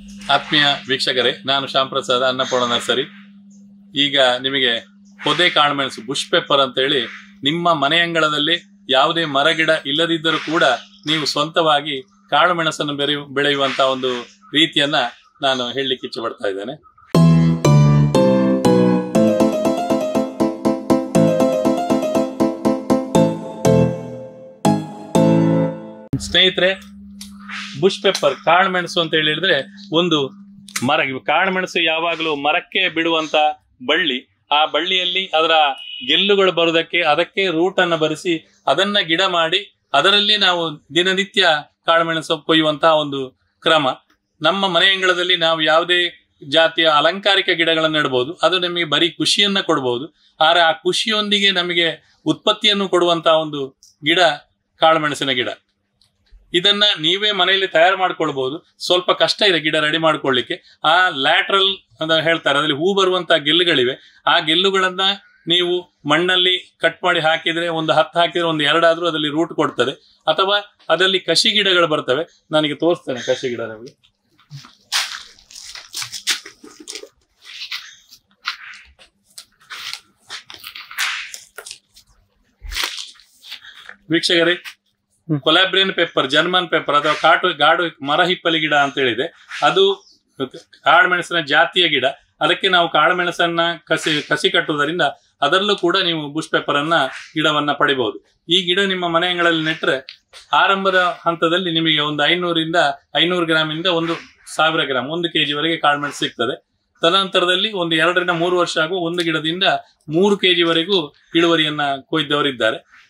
ಆತ್ಮೀಯ ವೀಕ್ಷಕರೇ ನಾನು ಶ್ಯಾಮ್ ಪ್ರಸಾದ್ ಅನ್ನಪೂರ್ಣ ನರ್ಸರಿ ಈಗ ನಿಮಗೆ ಪೊದೆ ಕಾಳುಮೆಣಸು ಬುಷ್ ಪೆಪ್ಪರ್ ಅಂತ ಹೇಳಿ ನಿಮ್ಮ ಮನೆ ಅಂಗಳದಲ್ಲಿ ಯಾವುದೇ ಮರಗಿಡ ಇಲ್ಲದಿದ್ದರೂ ಕೂಡ ನೀವು ಸ್ವಂತವಾಗಿ ಕಾಳು ಮೆಣಸನ್ನು ಬೆರೆಯು ಬೆಳೆಯುವಂತ ಒಂದು ರೀತಿಯನ್ನ ನಾನು ಹೇಳಲಿಕ್ಕೆ ಇಚ್ಛೆ ಪಡ್ತಾ ಇದ್ದೇನೆ ಸ್ನೇಹಿತರೆ ಬುಷ್ ಪೆಪ್ಪರ್ ಕಾಳು ಮೆಣಸು ಅಂತ ಹೇಳಿದ್ರೆ ಒಂದು ಮರ ಕಾಳು ಮೆಣಸು ಯಾವಾಗಲೂ ಮರಕ್ಕೆ ಬಿಡುವಂತ ಬಳ್ಳಿ ಆ ಬಳ್ಳಿಯಲ್ಲಿ ಅದರ ಗೆಲ್ಲುಗಳು ಬರುವುದಕ್ಕೆ ಅದಕ್ಕೆ ರೂಟ್ ಅನ್ನ ಬರೆಸಿ ಅದನ್ನ ಗಿಡ ಮಾಡಿ ಅದರಲ್ಲಿ ನಾವು ದಿನನಿತ್ಯ ಕಾಳುಮೆಣಸು ಕೊಯ್ಯುವಂತಹ ಒಂದು ಕ್ರಮ ನಮ್ಮ ಮನೆ ಅಂಗಳದಲ್ಲಿ ನಾವು ಯಾವುದೇ ಜಾತಿಯ ಅಲಂಕಾರಿಕ ಗಿಡಗಳನ್ನು ನೆಡಬಹುದು ಅದು ನಮಗೆ ಬರೀ ಖುಷಿಯನ್ನ ಕೊಡಬಹುದು ಆದ್ರೆ ಆ ಖುಷಿಯೊಂದಿಗೆ ನಮಗೆ ಉತ್ಪತ್ತಿಯನ್ನು ಕೊಡುವಂತಹ ಒಂದು ಗಿಡ ಕಾಳುಮೆಣಸಿನ ಗಿಡ ಇದನ್ನ ನೀವೇ ಮನೆಯಲ್ಲಿ ತಯಾರು ಮಾಡ್ಕೊಳ್ಬಹುದು ಸ್ವಲ್ಪ ಕಷ್ಟ ಇದೆ ಗಿಡ ರೆಡಿ ಮಾಡ್ಕೊಳ್ಳಿಕ್ಕೆ ಆ ಲ್ಯಾಟ್ರಲ್ ಅಂತ ಹೇಳ್ತಾರೆ ಅದರಲ್ಲಿ ಹೂ ಬರುವಂತಹ ಗೆಲ್ಲುಗಳಿವೆ ಆ ಗೆಲ್ಲುಗಳನ್ನ ನೀವು ಮಣ್ಣಲ್ಲಿ ಕಟ್ ಮಾಡಿ ಹಾಕಿದ್ರೆ ಒಂದು ಹತ್ತು ಹಾಕಿದ್ರೆ ಒಂದು ಎರಡಾದ್ರೂ ಅದರಲ್ಲಿ ರೂಟ್ ಕೊಡ್ತದೆ ಅಥವಾ ಅದರಲ್ಲಿ ಕಸಿ ಗಿಡಗಳು ಬರ್ತವೆ ನನಗೆ ತೋರಿಸ್ತೇನೆ ಕಸಿ ಗಿಡ ನಮಗೆ ವೀಕ್ಷಕರೇ ಕೊಲಾಬ್ರಿಯನ್ ಪೆಪ್ಪರ್ ಜರ್ಮನ್ ಪೆಪ್ಪರ್ ಅಥವಾ ಕಾಟು ಗಾಡು ಮರ ಹಿಪ್ಪಲಿ ಗಿಡ ಅಂತ ಹೇಳಿದೆ ಅದು ಕಾಳುಮೆಣಸಿನ ಜಾತಿಯ ಗಿಡ ಅದಕ್ಕೆ ನಾವು ಕಾಳುಮೆಣಸನ್ನ ಕಸಿ ಕಸಿ ಕಟ್ಟುವುದರಿಂದ ಅದರಲ್ಲೂ ಕೂಡ ನೀವು ಬುಷ್ ಪೆಪ್ಪರ್ ಅನ್ನ ಗಿಡವನ್ನ ಪಡಿಬಹುದು ಈ ಗಿಡ ನಿಮ್ಮ ಮನೆ ಅಂಗಳಲ್ಲಿ ನೆಟ್ರೆ ಆರಂಭದ ಹಂತದಲ್ಲಿ ನಿಮಗೆ ಒಂದು ಐನೂರಿಂದ ಐನೂರು ಗ್ರಾಮಿಂದ ಒಂದು ಸಾವಿರ ಗ್ರಾಮ್ ಒಂದು ಕೆಜಿ ವರೆಗೆ ಕಾಳುಮೆಣಸು ಸಿಗ್ತದೆ ತದನಂತರದಲ್ಲಿ ಒಂದು ಎರಡರಿಂದ ಮೂರು ವರ್ಷ ಆಗುವ ಒಂದು ಗಿಡದಿಂದ ಮೂರು ಕೆಜಿ ವರೆಗೂ ಇಳುವರಿಯನ್ನ ಕೊಯ್ದವರಿದ್ದಾರೆ